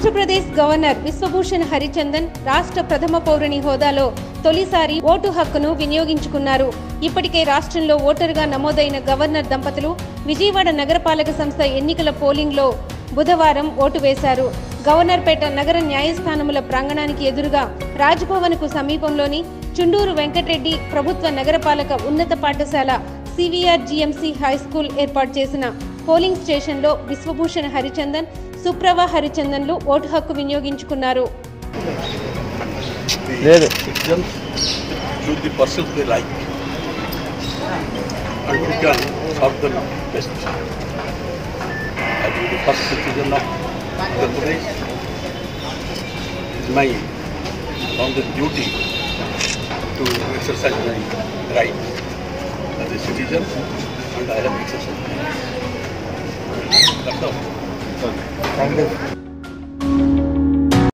Andhra Pradesh governor Vishwabhushan Harichandan రాష్ట్ర ప్రథమ పౌరుని హోదాలో తొలిసారి ఓటు హక్కును వినియోగించుకున్నారు ఇప్పటికే రాష్ట్రంలో ఓటరుగా నమోదైన గవర్నర్ దంపతులు విజయవాడ నగరపాలక సంస్థ ఎన్నికల పోలింగ్లో బుధవారం ఓటు వేశారు గవర్నర్పేట నగర న్యాయస్థానముల ప్రాంగణానికి ఎదురుగా రాజ్భవన్కు సమీపంలోని చుండూరు వెంకటరెడ్డి ప్రభుత్వ నగరపాలక ఉన్నత పాఠశాల సివిఆర్ జిఎంసి హై స్కూల్ ఏర్పాటు చేసిన పోలింగ్ స్టేషన్లో విశ్వభూషణ్ హరిచందన్ సుప్రభ హరిచందన్లు ఓటు హక్కు వినియోగించుకున్నారు లేదు citizens choose the persons they like and we can serve them best. I am the first citizen of Uttar Pradesh. It is my bounden duty to exercise my right as a citizen and I have exercised. That's all. Thank you